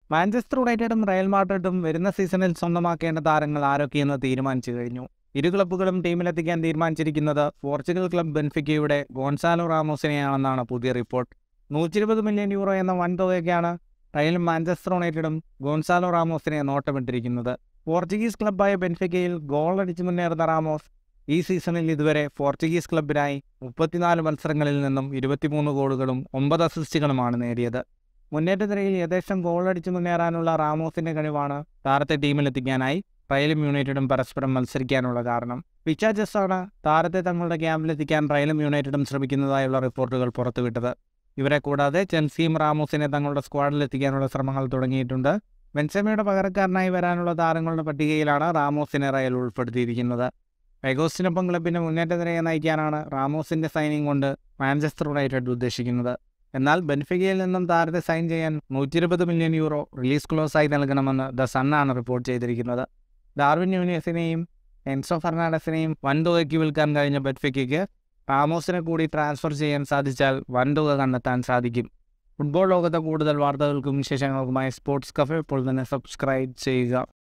Manchester യുണൈറ്റഡും Real മാഡ്രിഡും വരുന്ന സീസണിൽ സ്വന്തമാക്കേണ്ട താരങ്ങൾ ആരൊക്കെയെന്ന് തീരുമാനിച്ചു കഴിഞ്ഞു ഇരു ക്ലബ്ബുകളും ടീമിലെത്തിക്കാൻ തീരുമാനിച്ചിരിക്കുന്നത് പോർച്ചുഗൽ ക്ലബ് ബെൻഫിക്കയുടെ ഗോൺസാലോ റാമോസിനെയാണെന്നാണ് പുതിയ റിപ്പോർട്ട് നൂറ്റി ഇരുപത് മില്യൺ യൂറോ എന്ന വൻതുകയ്ക്കാണ് റയലും മാഞ്ചസ്റ്റർ യുണൈറ്റഡും ഗോൺസാലോ റാമോസിനെ നോട്ടമിട്ടിരിക്കുന്നത് പോർച്ചുഗീസ് ക്ലബ്ബായ ബെൻഫിക്കയിൽ ഗോളടിച്ച് മുന്നേറുന്ന റാമോസ് ഈ സീസണിൽ ഇതുവരെ പോർച്ചുഗീസ് ക്ലബിനായി മുപ്പത്തിനാല് മത്സരങ്ങളിൽ നിന്നും ഇരുപത്തിമൂന്ന് ഗോളുകളും ഒമ്പത് അസിസ്റ്റുകളുമാണ് നേടിയത് മുന്നേറ്റ നിരയിൽ യഥേഷ്ടം ഗോളടിച്ച് മുന്നേറാനുള്ള റാമോസിന്റെ കഴിവാണ് താരത്തെ ടീമിലെത്തിക്കാനായി റയലും യുണൈറ്റഡും പരസ്പരം മത്സരിക്കാനുള്ള കാരണം പിച്ച ജസ്സാണ് താരത്തെ തങ്ങളുടെ ക്യാമ്പിലെത്തിക്കാൻ റയലും യുണൈറ്റഡും ശ്രമിക്കുന്നതായുള്ള റിപ്പോർട്ടുകൾ പുറത്തുവിട്ടത് ഇവരെ കൂടാതെ ചെൽസിയും റാമോസിനെ തങ്ങളുടെ സ്ക്വാഡിലെത്തിക്കാനുള്ള ശ്രമങ്ങൾ തുടങ്ങിയിട്ടുണ്ട് ബെൻസമയുടെ പകരക്കാരനായി വരാനുള്ള താരങ്ങളുടെ പട്ടികയിലാണ് റാമോസിനെ റയൽ ഉൾപ്പെടുത്തിയിരിക്കുന്നത് വെഗോസിനൊപ്പം ക്ലബിന്റെ മുന്നേറ്റ നിരയെ നയിക്കാനാണ് റാമോസിന്റെ സൈനിങ് കൊണ്ട് മാഞ്ചസ്റ്റർ യുണൈറ്റഡ് ഉദ്ദേശിക്കുന്നത് എന്നാൽ ബെൻഫിക്കയിൽ നിന്നും താരത്തെ സൈൻ ചെയ്യാൻ നൂറ്റി ഇരുപത് മില്യൺ യൂറോ റിലീസ് ക്ലോസായി നൽകണമെന്ന് ദ സണ്ണാണ് റിപ്പോർട്ട് ചെയ്തിരിക്കുന്നത് ഡാർവിൻ യൂണിയസിനെയും എൻസോ ഫെർണാണ്ടസിനെയും വൻതുകയ്ക്ക് വിൽക്കാൻ കഴിഞ്ഞ ബെൻഫിക്കയ്ക്ക് റാമോസിനെ കൂടി ട്രാൻസ്ഫർ ചെയ്യാൻ സാധിച്ചാൽ വൻതുക കണ്ടെത്താൻ സാധിക്കും ഫുട്ബോൾ ലോകത്തെ കൂടുതൽ വാർത്തകൾക്കും വിശേഷങ്ങൾക്കുമായി സ്പോർട്സ് കഫേ ഇപ്പോൾ തന്നെ സബ്സ്ക്രൈബ് ചെയ്യുക